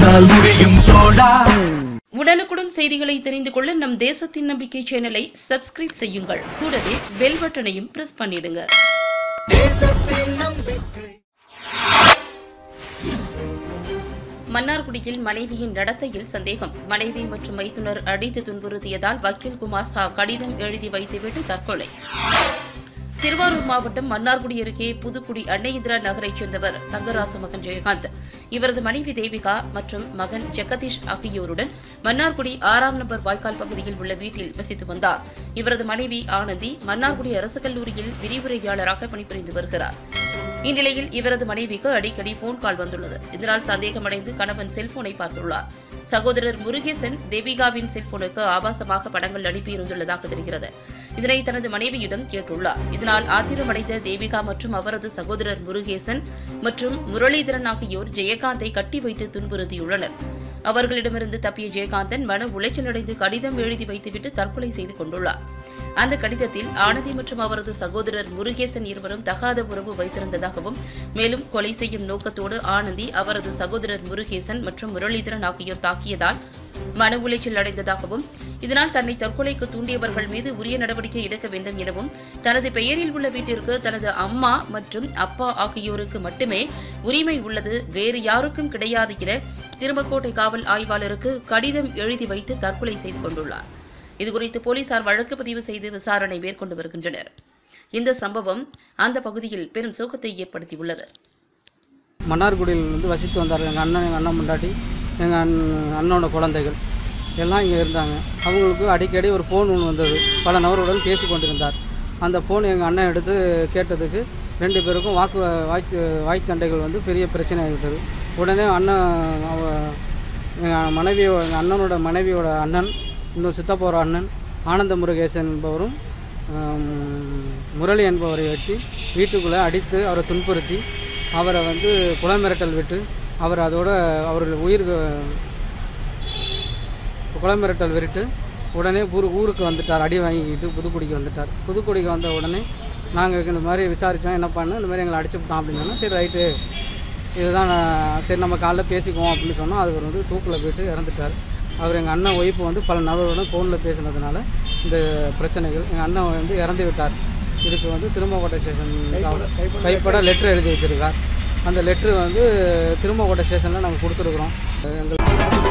உன்னால் முடியும் தோழா உடனுக்குடன் செய்திகளை தெரிந்து கொள்ள நம் தேசத்தின் நம்பிக்கை சேனலை சப்ஸ்கிரைப் செய்யுங்கள் கூடவே பெல் பட்டனையும் பிரஸ் பண்ணிடுங்க மன்னார்குடியில் மனைவியின் நடத்தையில் சந்தேகம் மனைவி மற்றும் மைத்துனர் அடித்து துன்புறுத்தியதால் வக்கீல் குமாஸ்தா கடிதம் எழுதி வைத்துவிட்டு தற்கொலை திருவாரூர் மாவட்டம் மன்னார்குடி அருகே புதுக்குடி அன்னையிந்திரா நகரைச் சேர்ந்தவர் தங்கராசு மகன் ஜெயகாந்த் இவரது மனைவி தேவிகா மற்றும் மகன் ஜெகதீஷ் ஆகியோருடன் மன்னார்குடி ஆறாம் நம்பர் வாய்க்கால் பகுதியில் உள்ள வீட்டில் வசித்து வந்தார் இவரது மனைவி ஆனந்தி மன்னார்குடி அரசு கல்லூரியில் விரிவுரையாளராக பணிபுரிந்து வருகிறார் இந்நிலையில் இவரது மனைவிக்கு அடிக்கடி போன் கால் வந்துள்ளது இதனால் சந்தேகமடைந்து கணவன் செல்போனை பார்த்துள்ளார் சகோதரர் முருகேசன் தேவிகாவின் செல்போனுக்கு ஆபாசமாக படங்கள் அனுப்பியிருந்துள்ளதாக தெரிகிறது இதனை தனது மனைவியிடம் கேட்டுள்ளார் இதனால் ஆத்திரமடைந்த தேவிகா மற்றும் அவரது சகோதரர் முருகேசன் மற்றும் முரளிதரன் ஆகியோர் ஜெயகாந்தை கட்டி வைத்து துன்புறுத்தியுள்ளனர் அவர்களிடமிருந்து தப்பிய ஜெயகாந்தன் மன உளைச்சலடைந்து கடிதம் எழுதி வைத்துவிட்டு தற்கொலை செய்து கொண்டுள்ளார் அந்த கடிதத்தில் ஆனந்தி மற்றும் அவரது சகோதரர் முருகேசன் இருவரும் தகாத உறவு வைத்திருந்ததாகவும் மேலும் கொலை செய்யும் நோக்கத்தோடு ஆனந்தி அவரது சகோதரர் முருகேசன் மற்றும் முரளிதரன் ஆகியோர் தாக்கியதால் மன உளைச்சல் அடைந்ததாகவும் இதனால் தன்னை தற்கொலைக்கு தூண்டியவர்கள் மீது உரிய நடவடிக்கை எடுக்க வேண்டும் எனவும் தனது பெயரில் உள்ள வீட்டிற்கு தனது அம்மா மற்றும் அப்பா ஆகியோருக்கு மட்டுமே உரிமை உள்ளது வேறு யாருக்கும் கிடையாது என திருமக்கோட்டை காவல் ஆய்வாளருக்கு கடிதம் எழுதி வைத்து தற்கொலை செய்து கொண்டுள்ளார் இதுகுறித்து போலீசார் வழக்கு பதிவு செய்து விசாரணை மேற்கொண்டு வருகின்றனர் இந்த சம்பவம் அந்த பகுதியில் பெரும் சோகத்தை ஏற்படுத்தியுள்ளது மன்னார்குடியில் வந்து வசித்து வந்தார் எங்கள் அண்ணன் எங்கள் அண்ணன் முண்டாட்டி எங்கள் அண் அண்ணனோட குழந்தைகள் எல்லாம் இங்கே இருந்தாங்க அவங்களுக்கு அடிக்கடி ஒரு ஃபோன் ஒன்று வந்தது பல நபருடன் பேசி கொண்டிருந்தார் அந்த ஃபோன் எங்கள் அண்ணன் எடுத்து கேட்டதுக்கு ரெண்டு பேருக்கும் வாக்கு வாய்க்கு வாய்ச்சண்டைகள் வந்து பெரிய பிரச்சனை ஆகிட்டது உடனே அண்ணன் அவ எங்கள் மனைவி எங்கள் அண்ணனோட மனைவியோட அண்ணன் இன்னும் சித்தப்போகிற அண்ணன் ஆனந்த முருகேசன் என்பவரும் ஆம், முரளி என்பவரை வச்சு வீட்டுக்குள்ளே அடித்து அவரை துன்புறுத்தி அவரை வந்து குளமிரட்டல் விட்டு அவர் அதோட அவர்கள் உயிருக்கு குளமிரட்டல் விட்டு உடனே ஊரு ஊருக்கு வந்துட்டார் அடி வாங்கிக்கிட்டு புதுக்குடிக்கு வந்துட்டார் புதுக்குடிக்கு வந்த உடனே நாங்கள் இந்த மாதிரி விசாரித்தோம் என்ன பண்ணோம் இந்த மாதிரி எங்களை அடிச்சுவிட்டோம் அப்படின்னு சொன்னோம் சரி ரைட்டு இதுதான் நான் சரி நம்ம காலைல பேசிக்குவோம் அப்படின்னு சொன்னோம் அவர் வந்து தூக்கில் போயிட்டு இறந்துட்டார் அவர் எங்கள் அண்ணன் ஒய்ஃபு வந்து பல நபருடன் ஃபோனில் பேசினதுனால இந்த பிரச்சனைகள் எங்கள் அண்ணன் வந்து இறந்து விட்டார் இதுக்கு வந்து திருமங்கோட்டை ஸ்டேஷன் கைப்பட லெட்ரு எழுதி வச்சிருக்கார் அந்த லெட்ரு வந்து திருமங்கோட்டை ஸ்டேஷனில் நாங்கள் கொடுத்துருக்குறோம் எங்கள்